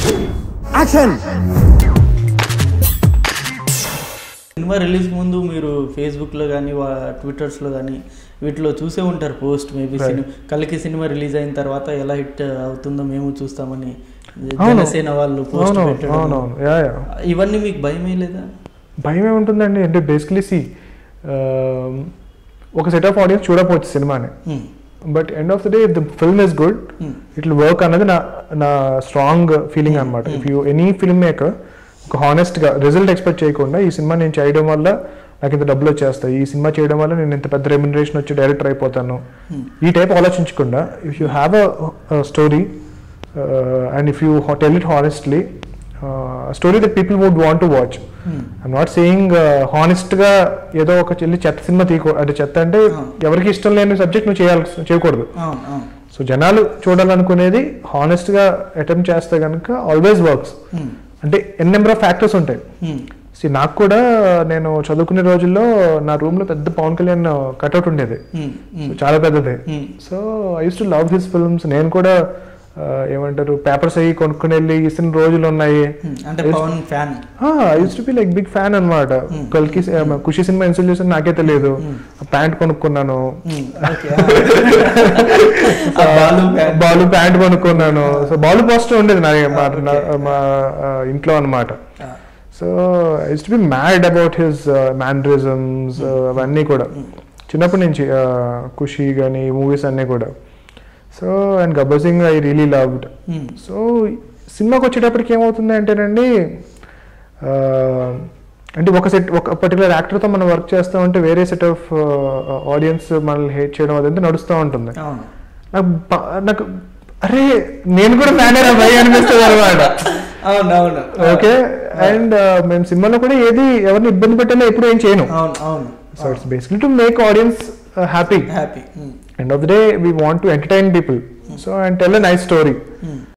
Action cinema release ముందు మీరు ఫేస్బుక్లో కానీ ట్విట్టర్స్లో కానీ వీటిలో చూసే ఉంటారు పోస్ట్ మేబీ Right. సినిమా కలికి సినిమా రిలీజ్ అయిన తర్వాత ఎలా హిట్ అవుతుందో మేము చూస్తామని అవును. జనసేన వాళ్ళు పోస్ట్ అవునవును పెట్టడం అవునవును యా యా ఇవన్నీ మీకు భయమే లేదా భయం ఏముంటుందండి అంటే బేసికలీ సి ఒక సెట్ ఆఫ్ ఆడియన్స్ చూడకపోవచ్చు సినిమాని Hmm. But end of the day the film is good Hmm. It work అన్నది నా నా స్ట్రాంగ్ ఫీలింగ్ అనమాట if you any film maker ఒక హానెస్ట్గా రిజల్ట్ ఎక్స్పెక్ట్ చేయకుండా ఈ సినిమా నేను చేయడం వల్ల నాకు ఇంత డబ్బులు వచ్చేస్తాయి ఈ సినిమా చేయడం వల్ల నేను ఇంత పెద్ద రెమ్యునరేషన్ వచ్చి డైరెక్టర్ అయిపోతాను ఈ టైప్ ఆలోచించకుండా if you have a story and if you tell it honestly story that people would want to watch I'm not saying హానెస్ట్గా ఏదో ఒక చెల్లి చెత్త సినిమా తీయకూ అంటే చెత్త అంటే ఎవరికి ఇష్టం లేని సబ్జెక్ట్ నువ్వు చేయాల్సి చేయకూడదు అవును అవును సో జనాలు చూడాలనుకునేది హానెస్ట్ గా అటెంప్ట్ చేస్తే కనుక ఆల్వేస్ వర్క్స్ Hmm. అంటే ఎన్ నెంబర్ ఆఫ్ ఫ్యాక్టర్స్ ఉంటాయి Hmm. See, నాకు కూడా నేను చదువుకునే రోజుల్లో నా రూమ్ లో పెద్ద పవన్ కళ్యాణ్ కట్అవుట్ ఉండేది Hmm. Hmm. So, చాలా పెద్దది Hmm. So I use to love his films నేను కూడా ఆ, ఏమంటారు పేపర్స్ అయ్యి కొనుక్కుని వెళ్ళి ఇసిన రోజులు ఉన్నాయి Hmm. అంటే Pawan fan I use to be like big fan అనమాట కల్కి ఖుషి సినిమా ఇన్స్టాల్ చేసిన నాకే తెలియదు ప్యాంట్ కొనుక్కున్నాను okay Balu fan. Balu pant కొనుక్కున్నాను సో బాలు పోస్టర్ ఉండేది నా మా- నా- మా ఆ, ఇంట్లో అనమాట so I used to be mad about his mannerisms అవన్నీ కూడా చిన్నప్పటి నుంచి ఆ, ఖుషి కానీ మూవీస్ అన్నీ కూడా so and Gabbar Singh I really loved Hmm. So సినిమాకి వచ్చేటప్పటికి ఏమవుతుంది అంటేనండి ఆ, అంటే ఒక సెట్ ఒక పర్టికులర్ యాక్టర్తో మనం వర్క్ చేస్తూ ఉంటే వేరే సెట్ ఆఫ్ ఆడియన్స్ మనల్ని హేట్ చేయడం అదంతా నడుస్తూ ఉంటుంది అవును నాకు బా- నాకు అరే నేను కూడా ఫ్యాన్ అయినా భయ అనిపిస్తుంది అనమాట అవును అవును ఓకే అండ్ మేము సినిమాలో కూడా ఏది ఎవరిని ఇబ్బంది పెట్టాలో ఎప్పుడు ఏం చేయను అవును అవును so it's basically to make audience happy happy end of the day we want to entertain people so and tell a nice story